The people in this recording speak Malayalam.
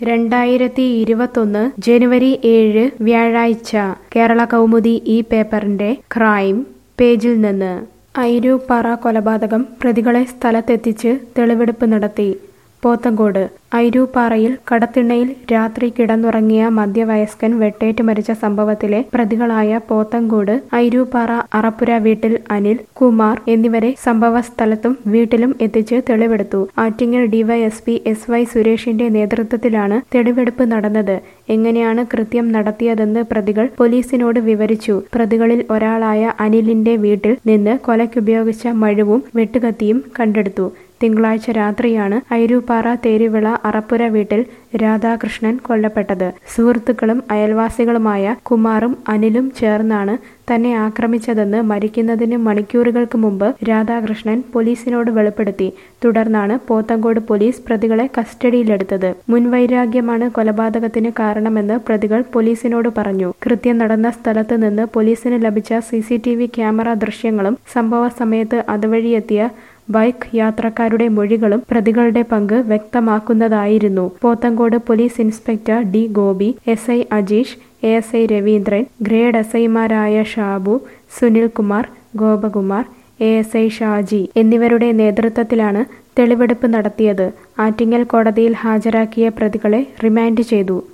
രണ്ടായിരത്തി ഇരുപത്തൊന്ന് ജനുവരി ഏഴ് വ്യാഴാഴ്ച കേരള കൗമുദി ഈ പേപ്പറിന്റെ ക്രൈം പേജിൽ നിന്ന് ഐരൂപ്പാറ കൊലപാതകം പ്രതികളെ സ്ഥലത്തെത്തിച്ച് തെളിവെടുപ്പ് നടത്തി പോത്തങ്കോട് ഐരൂപ്പാറയിൽ കടത്തിണ്ണയിൽ രാത്രി കിടന്നുറങ്ങിയ മധ്യവയസ്കൻ വെട്ടേറ്റ് മരിച്ച സംഭവത്തിലെ പ്രതികളായ പോത്തങ്കോട് ഐരൂപ്പാറ അറപ്പുര വീട്ടിൽ അനിൽ കുമാർ എന്നിവരെ സംഭവ സ്ഥലത്തും വീട്ടിലും എത്തിച്ച് തെളിവെടുത്തു ആറ്റിങ്ങൽ ഡിവൈഎസ്പി എസ് വൈ സുരേഷിന്റെ നേതൃത്വത്തിലാണ് തെളിവെടുപ്പ് നടന്നത് എങ്ങനെയാണ് കൃത്യം നടത്തിയതെന്ന് പ്രതികൾ പോലീസിനോട് വിവരിച്ചു പ്രതികളിൽ ഒരാളായ അനിലിന്റെ വീട്ടിൽ നിന്ന് കൊലയ്ക്കുപയോഗിച്ച മഴുവും വെട്ടുകത്തിയും കണ്ടെടുത്തു തിങ്കളാഴ്ച രാത്രിയാണ് ഐരൂപ്പാറ തേരുവിള അറപ്പുര വീട്ടിൽ രാധാകൃഷ്ണൻ കൊല്ലപ്പെട്ടത് സുഹൃത്തുക്കളും അയൽവാസികളുമായ കുമാറും അനിലും ചേർന്നാണ് തന്നെ ആക്രമിച്ചതെന്ന് മരിക്കുന്നതിന് മണിക്കൂറുകൾക്ക് മുമ്പ് രാധാകൃഷ്ണൻ പോലീസിനോട് വെളിപ്പെടുത്തി തുടർന്നാണ് പോത്തങ്കോട് പോലീസ് പ്രതികളെ കസ്റ്റഡിയിലെടുത്തത് മുൻവൈരാഗ്യമാണ് കൊലപാതകത്തിന് കാരണമെന്ന് പ്രതികൾ പോലീസിനോട് പറഞ്ഞു കൃത്യം നടന്ന സ്ഥലത്ത് നിന്ന് പോലീസിന് ലഭിച്ച സിസിടിവി ക്യാമറ ദൃശ്യങ്ങളും സംഭവ സമയത്ത് അതുവഴിയെത്തിയ ബൈക്ക് യാത്രക്കാരുടെ മൊഴികളും പ്രതികളുടെ പങ്ക് വ്യക്തമാക്കുന്നതായിരുന്നു Pothencode police inspector D Gopi S I Ajeesh A S I Raveendran grade S ഐമാരായ Shabu Sunilkumar Gopakumar A S I Shaji എന്നിവരുടെ നേതൃത്വത്തിലാണ് തെളിവെടുപ്പ് നടത്തിയത് ആറ്റിങ്ങൽ കോടതിയിൽ ഹാജരാക്കിയ പ്രതികളെ റിമാൻഡ് ചെയ്തു